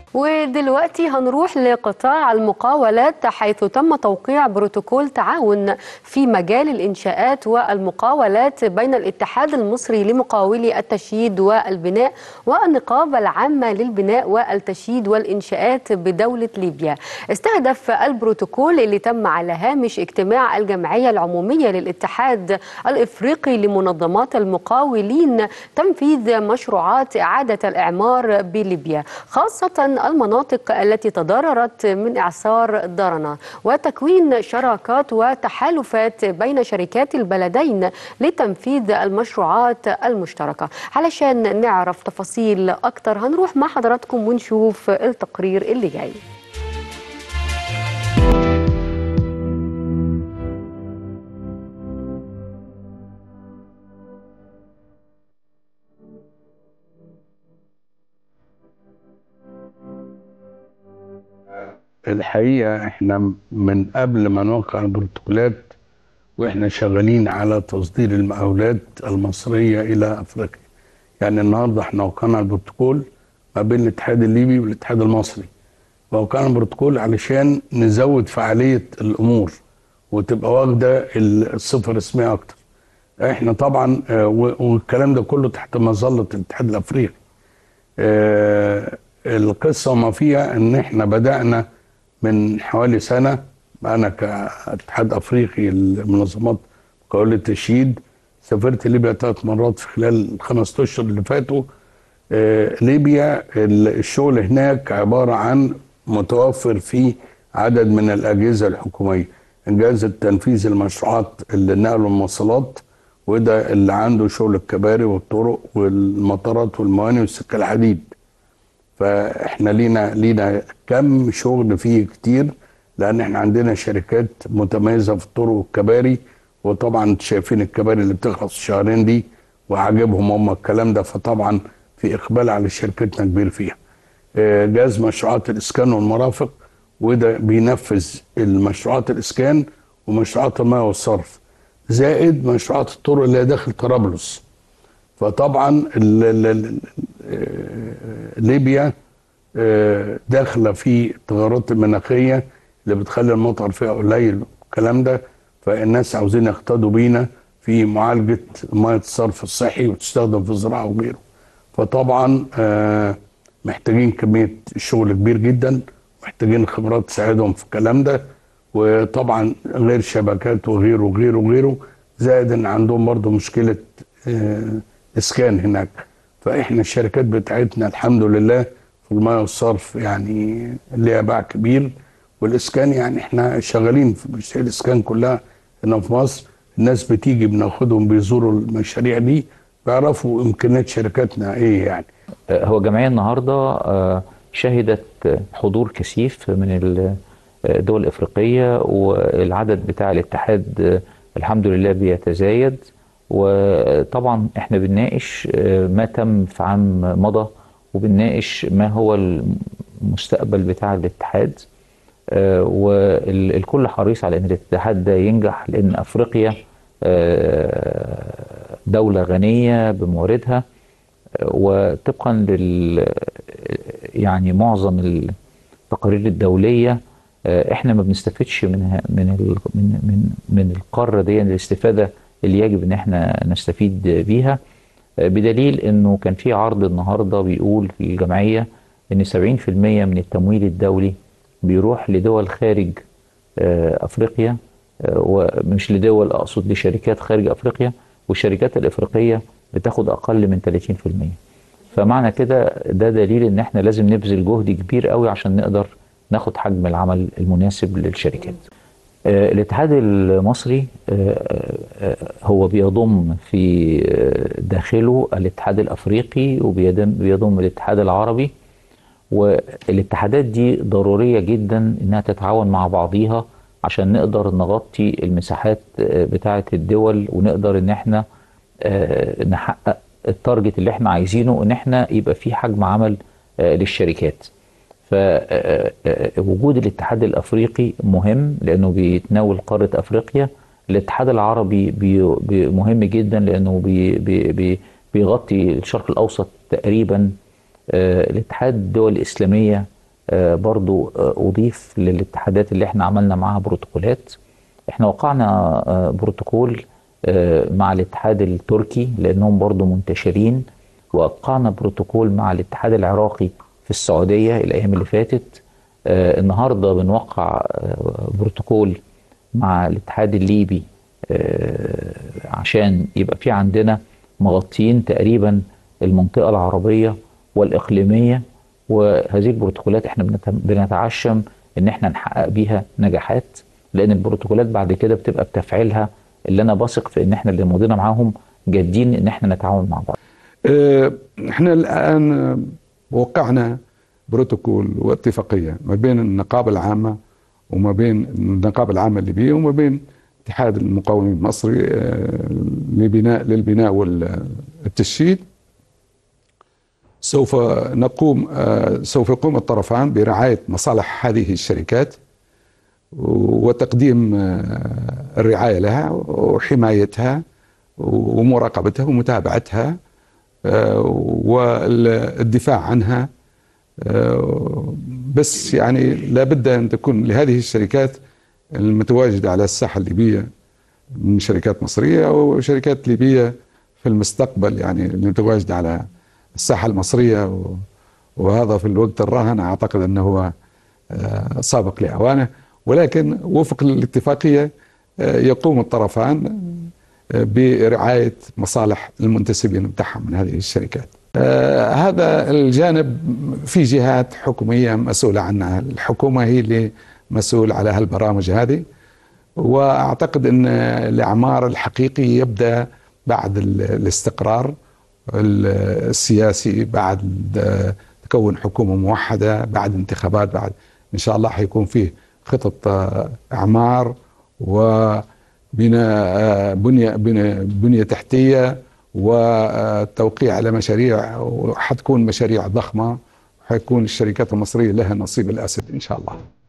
ودلوقتي هنروح لقطاع المقاولات حيث تم توقيع بروتوكول تعاون في مجال الإنشاءات والمقاولات بين الاتحاد المصري لمقاولي التشييد والبناء والنقابة العامة للبناء والتشييد والإنشاءات بدولة ليبيا استهدف البروتوكول اللي تم على هامش اجتماع الجمعية العمومية للاتحاد الإفريقي لمنظمات المقاولين تنفيذ مشروعات إعادة الإعمار بليبيا خاصة المناطق التي تضررت من إعصار درنا وتكوين شراكات وتحالفات بين شركات البلدين لتنفيذ المشروعات المشتركة علشان نعرف تفاصيل أكتر هنروح مع حضراتكم ونشوف التقرير اللي جاي الحقيقة احنا من قبل ما نوقع البروتوكولات واحنا شغالين على تصدير المقاولات المصرية إلى أفريقيا يعني النهاردة احنا وقعنا البروتوكول ما بين الاتحاد الليبي والاتحاد المصري وقعنا البروتوكول علشان نزود فعالية الأمور وتبقى واخدة الصفة الرسمية أكتر احنا طبعا آه، و- والكلام ده كله تحت مظلة الاتحاد الأفريقي آه، القصة ما فيها ان احنا بدأنا من حوالي سنة انا كاتحاد افريقي لمنظمات مقاولة التشييد سافرت ليبيا ثلاث مرات في خلال الخمس اشهر اللي فاتوا آه، ليبيا ال- الشغل هناك عبارة عن متوفر فيه عدد من الأجهزة الحكومية إنجاز التنفيذ المشروعات النقل والمواصلات وده اللي عنده شغل الكباري والطرق والمطارات والمواني والسكة الحديد فاحنا لينا لينا كم شغل فيه كتير لان احنا عندنا شركات متميزه في الطرق والكباري وطبعا شايفين الكباري اللي بتخلص الشهرين دي وعاجبهم هم الكلام ده فطبعا في اقبال على شركتنا كبير فيها. آه، جهاز مشروعات الاسكان والمرافق وده بينفذ المشروعات الاسكان ومشروعات الماء والصرف زائد مشروعات الطرق اللي هي داخل طرابلس. فطبعا ال- ال- ال- آه، ليبيا آه، داخله في التغيرات المناخيه اللي بتخلي المطر فيها قليل والكلام ده فالناس عاوزين يقتدوا بينا في معالجه ميه الصرف الصحي وتستخدم في الزراعه وغيره. فطبعا آه، محتاجين كميه شغل كبير جدا محتاجين خبرات تساعدهم في الكلام ده وطبعا غير شبكات وغيره وغيره وغيره زائد ان عندهم برضه مشكله آه، اسكان هناك فاحنا الشركات بتاعتنا الحمد لله في الماء والصرف يعني ليها باع كبير والاسكان يعني احنا شغالين في مشاريع الاسكان كلها هنا في مصر الناس بتيجي بناخدهم بيزوروا المشاريع دي بيعرفوا امكانيات شركاتنا ايه يعني هو الجمعية النهاردة آه، شهدت حضور كثيف من الدول الإفريقية والعدد بتاع الاتحاد آه، الحمد لله بيتزايد وطبعا احنا بنناقش آه، ما تم في عام مضى وبنناقش ما هو المستقبل بتاع الاتحاد آه، والكل حريص على ان الاتحاد ده ينجح لان افريقيا آه، دولة غنية بمواردها وطبقا لل يعني معظم التقارير الدوليه آه، احنا ما بنستفدش من من ال- من من من القاره دي الاستفاده اللي يجب ان احنا نستفيد بيها آه، بدليل انه كان في عرض النهارده بيقول في الجمعيه ان 70% من التمويل الدولي بيروح لدول خارج آه، افريقيا آه، ومش لدول اقصد لشركات خارج افريقيا والشركات الافريقيه بتاخد اقل من 30% فمعنى كده ده دليل ان احنا لازم نبذل جهد كبير قوي عشان نقدر ناخد حجم العمل المناسب للشركات آه، الاتحاد المصري آه، آه، هو بيضم في آه، داخله الاتحاد الافريقي وبيضم بيضم الاتحاد العربي والاتحادات دي ضرورية جدا انها تتعاون مع بعضيها عشان نقدر نغطي المساحات آه، بتاعة الدول ونقدر ان احنا آه، نحقق التارجت اللي احنا عايزينه ان احنا يبقى في حجم عمل آه، للشركات فوجود الاتحاد الافريقي مهم لانه بيتناول قاره افريقيا الاتحاد العربي بي بي مهم جدا لانه بي بي بي بيغطي الشرق الاوسط تقريبا آه، الاتحاد الدول الاسلاميه آه، برضو آه، أضيف للاتحادات اللي احنا عملنا معاها بروتوكولات احنا وقعنا آه، بروتوكول آه، مع الاتحاد التركي لأنهم برضو منتشرين وقعنا بروتوكول مع الاتحاد العراقي في السعودية الأيام اللي فاتت آه، النهاردة بنوقع آه، بروتوكول مع الاتحاد الليبي آه، عشان يبقى في عندنا مغطيين تقريبا المنطقة العربية والإقليمية وهذه البروتوكولات احنا بنت- بنتعشم ان احنا نحقق بيها نجاحات لان البروتوكولات بعد كده بتبقى بتفعيلها اللي انا بثق في ان احنا اللي مضينا معاهم جادين ان احنا نتعاون مع بعض آه، احنا الان آه، وقعنا بروتوكول واتفاقيه ما بين النقابه العامه وما بين النقابه العامه الليبيه وما بين اتحاد المقاولين المصري آه، لبناء للبناء والتشييد سوف نقوم آه، سوف يقوم الطرفان برعايه مصالح هذه الشركات وتقديم آه، الرعايه لها وحمايتها ومراقبتها ومتابعتها آه، والدفاع عنها آه، بس يعني لابد ان تكون لهذه الشركات المتواجده على الساحه الليبيه من شركات مصريه وشركات ليبيه في المستقبل يعني المتواجده على الساحه المصريه و- وهذا في الوقت الراهن اعتقد انه هو آه، سابق لاوانه ولكن وفق الاتفاقيه آه، يقوم الطرفان آه، برعايه مصالح المنتسبين بتاعهم من هذه الشركات. آه، هذا الجانب في جهات حكوميه مسؤوله عنها، الحكومه هي اللي مسؤول على هالبرامج هذه واعتقد ان الاعمار الحقيقي يبدا بعد ال- الاستقرار ال- السياسي بعد آه، تكون حكومه موحده بعد انتخابات بعد ان شاء الله حيكون فيه خطط آه، اعمار وبناء آه، بنيه بنيه بنيه تحتيه والتوقيع على مشاريع وحتكون مشاريع ضخمه وحيكون الشركات المصريه لها نصيب الاسد ان شاء الله